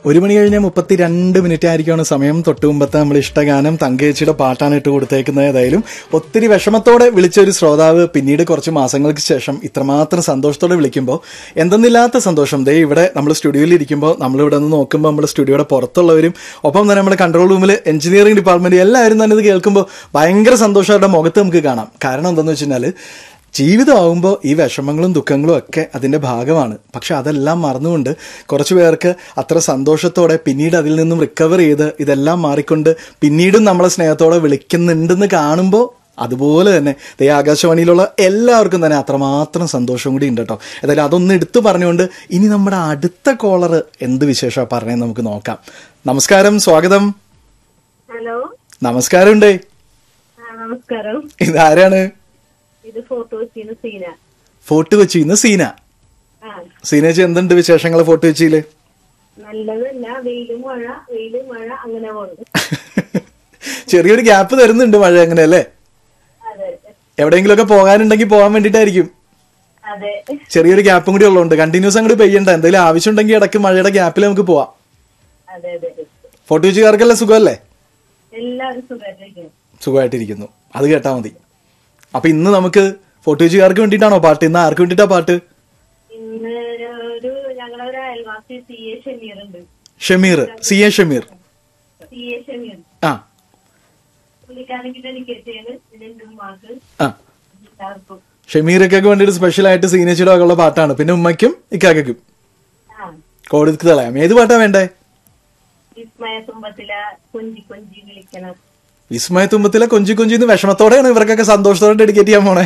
ഒരു മണി കഴിഞ്ഞ മുപ്പത്തിരണ്ട് മിനിറ്റ് ആയിരിക്കാണ് സമയം തൊട്ടു മുമ്പത്തെ നമ്മൾ ഇഷ്ടഗാനം തങ്കേച്ചിയുടെ പാട്ടാണ് ഇട്ട് കൊടുത്തേക്കുന്നത് ഏതായാലും ഒത്തിരി വിഷമത്തോടെ വിളിച്ച ഒരു ശ്രോതാവ് പിന്നീട് കുറച്ച് മാസങ്ങൾക്ക് ശേഷം ഇത്രമാത്രം സന്തോഷത്തോടെ വിളിക്കുമ്പോൾ എന്തെന്നില്ലാത്ത സന്തോഷം ദേ ഇവിടെ നമ്മൾ സ്റ്റുഡിയോയിൽ ഇരിക്കുമ്പോൾ നമ്മൾ ഇവിടെ നിന്ന് നോക്കുമ്പോൾ നമ്മുടെ സ്റ്റുഡിയോയുടെ പുറത്തുള്ളവരും ഒപ്പം തന്നെ നമ്മുടെ കൺട്രോൾ റൂമിൽ എഞ്ചിനീയറിംഗ് ഡിപ്പാർട്ട്മെന്റ് എല്ലാവരും തന്നെ ഇത് കേൾക്കുമ്പോൾ ഭയങ്കര സന്തോഷം അവരുടെ മുഖത്ത് നമുക്ക് കാണാം കാരണം എന്താണെന്ന് വെച്ച് കഴിഞ്ഞാൽ ജീവിതമാകുമ്പോൾ ഈ വിഷമങ്ങളും ദുഃഖങ്ങളും ഒക്കെ അതിന്റെ ഭാഗമാണ് പക്ഷെ അതെല്ലാം മറന്നുകൊണ്ട് കുറച്ചു പേർക്ക് അത്ര സന്തോഷത്തോടെ പിന്നീട് അതിൽ നിന്നും റിക്കവർ ചെയ്ത് ഇതെല്ലാം മാറിക്കൊണ്ട് പിന്നീടും നമ്മളെ സ്നേഹത്തോടെ വിളിക്കുന്നുണ്ടെന്ന് കാണുമ്പോൾ അതുപോലെ തന്നെ ദേ ആകാശവാണിയിലുള്ള എല്ലാവർക്കും തന്നെ അത്രമാത്രം സന്തോഷം കൂടി ഉണ്ട് കേട്ടോ ഏതായാലും അതൊന്ന് എടുത്തു പറഞ്ഞുകൊണ്ട് ഇനി നമ്മുടെ അടുത്ത കോളർ എന്ത് വിശേഷമാണ് പറഞ്ഞത് നമുക്ക് നോക്കാം നമസ്കാരം സ്വാഗതം ഹലോ നമസ്കാരം ഉണ്ടേ ആ, നമസ്കാരം ഇതാരാണ് ഇത് ഫോട്ടോ വെച്ചിരുന്ന സീന ഫോർട്ട് കൊച്ചി ഇന്ന് സീന ആ സീനേച്ചി എന്തുണ്ട് വിശേഷങ്ങൾ ഫോർട്ട് കൊച്ചിയില് നല്ലതല്ല വെയിലും മഴ വെയിലും മഴ അങ്ങനെ പോകുന്നു ചെറിയൊരു ഗ്യാപ്പ് തരുന്നുണ്ട് മഴ അങ്ങനെ അല്ലേ അതെ എവിടെയെങ്കിലുമൊക്കെ പോകാനുണ്ടെങ്കിൽ പോകാൻ വേണ്ടിയിട്ടായിരിക്കും അതെ ചെറിയൊരു ഗ്യാപ്പും കൂടി ഉള്ളതുകൊണ്ട് കണ്ടിന്യൂസ് അങ്ങോട്ട് പെയ്യണ്ട എന്തെങ്കിലും ആവശ്യമുണ്ടെങ്കിൽ ഇടയ്ക്ക് മഴയുടെ ഗ്യാപ്പിൽ നമുക്ക് പോവാം അതെ അതെ ഫോർട്ട് കൊച്ചിക്കാർക്കല്ലേ സുഖമല്ലേ എല്ലാവരും സുഖമായിട്ടിരിക്കുന്നു സുഖമായിട്ടിരിക്കുന്നു അത് കേട്ടാ മതി അപ്പൊ ഇന്ന് നമുക്ക് ഫോർട്ട് കൊച്ചിക്കാർക്ക് വേണ്ടിയിട്ടാണോ പാട്ട് ഇന്ന് ആർക്ക് വേണ്ടിയിട്ടാ പാട്ട് ഇന്ന് ഒരു ഞങ്ങളെ ഒരു അയൽവാസി സി എ ഷമീർ ഉണ്ട് Shameer C A Shameer C A Shameer ആ പുള്ളിക്കാണെങ്കിൽ ഡെലിക്കേറ്റ് ചെയ്ത് എന്റെ ഉമ്മാക്ക് ആ എല്ലാവർക്കും ഷമീറൊക്കെ വേണ്ടിയിട്ട് സ്പെഷ്യൽ ആയിട്ട് സീനേച്ചിയുടെ വകയുള്ള പാട്ടാണ് പിന്നെ ഉമ്മയ്ക്കും ഇക്കാക്കും ആ കോടതിക്ക് കളയാം ഏത് പാട്ടാ വേണ്ടേ വിസ്മയ തുമ്പത്തില കൊഞ്ചി കൊഞ്ചി വിളിക്കണം വിസ്മയ തുമ്പത്തിലെ കൊഞ്ചി കൊഞ്ചിന്ന് വിഷമത്തോടെയാണ് ഇവർക്കൊക്കെ സന്തോഷത്തോടെ ഡെഡിക്കേറ്റ് ചെയ്യാൻ പോണേ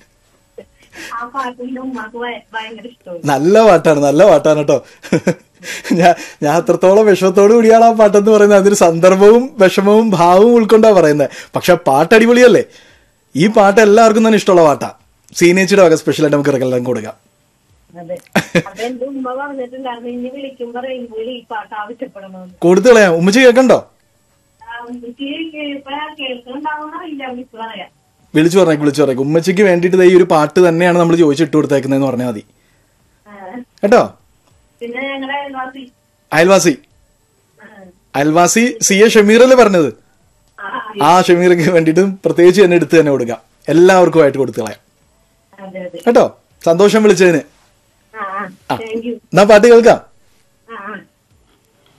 ആ പാട്ടിന്റെ ഉമ്മാക്ക് ഭയ- ഭയങ്കര ഇഷ്ടമാണ് നല്ല പാട്ടാണ് നല്ല പാട്ടാണ് കേട്ടോ ഞാൻ ഞാൻ അത്രത്തോളം വിഷമത്തോടു കൂടിയാണ് ആ പാട്ടെന്ന് പറയുന്നത് അതൊരു സന്ദർഭവും വിഷമവും ഭാവവും ഉൾക്കൊണ്ടാ പറയുന്നത് പക്ഷെ പാട്ട് അടിപൊളിയല്ലേ ഈ പാട്ട് എല്ലാവർക്കും തന്നെ ഇഷ്ടമുള്ള പാട്ടാ സീനേച്ചിയുടെ വക സ്പെഷ്യലായിട്ട് നമുക്ക് ഇറക്കെല്ലാം കൊടുക്കാം അതെ അപ്പൊ എന്റെ ഉമ്മ പറഞ്ഞിട്ടുണ്ടായിരുന്നു ഇനി വിളിക്കുമ്പോ റെയിൻബോയിൽ ഈ പാട്ട് ആവശ്യപ്പെടണമെന്ന് കൊടുത്തു കളയാം ഉമ്മച്ചി കേൾക്കണ്ടോ ആ, ഉമ്മക്ക് ഇപ്പൊ കേൾക്കുന്നുണ്ടാവണോ ഇല്ല വിളിച്ചു പറയാം വിളിച്ചു പറഞ്ഞേക്ക് വിളിച്ചു പറഞ്ഞേക്ക് ഉമ്മച്ചിക്ക് വേണ്ടിയിട്ട് ദേ ഈ ഒരു പാട്ട് തന്നെയാണ് നമ്മൾ ചോദിച്ചിട്ട് കൊടുത്തേക്കുന്നതെന്ന് പറഞ്ഞാൽ മതി ആ, കേട്ടോ പിന്നെ ഞങ്ങളുടെ അയൽവാസി അയൽവാസി ആ, അയൽവാസി സി എ ഷമീറല്ലേ പറഞ്ഞത് ആ, ആ ഷമീർക്ക് വേണ്ടിയിട്ടും പ്രത്യേകിച്ച് തന്നെ എടുത്ത് തന്നെ കൊടുക്കാം എല്ലാവർക്കും ആയിട്ട് കൊടുത്തു കളയാം അതെ അതെ കേട്ടോ സന്തോഷം വിളിച്ചതിന് ആ ആ താങ്ക് യു എന്നാ പാട്ട് കേൾക്കാം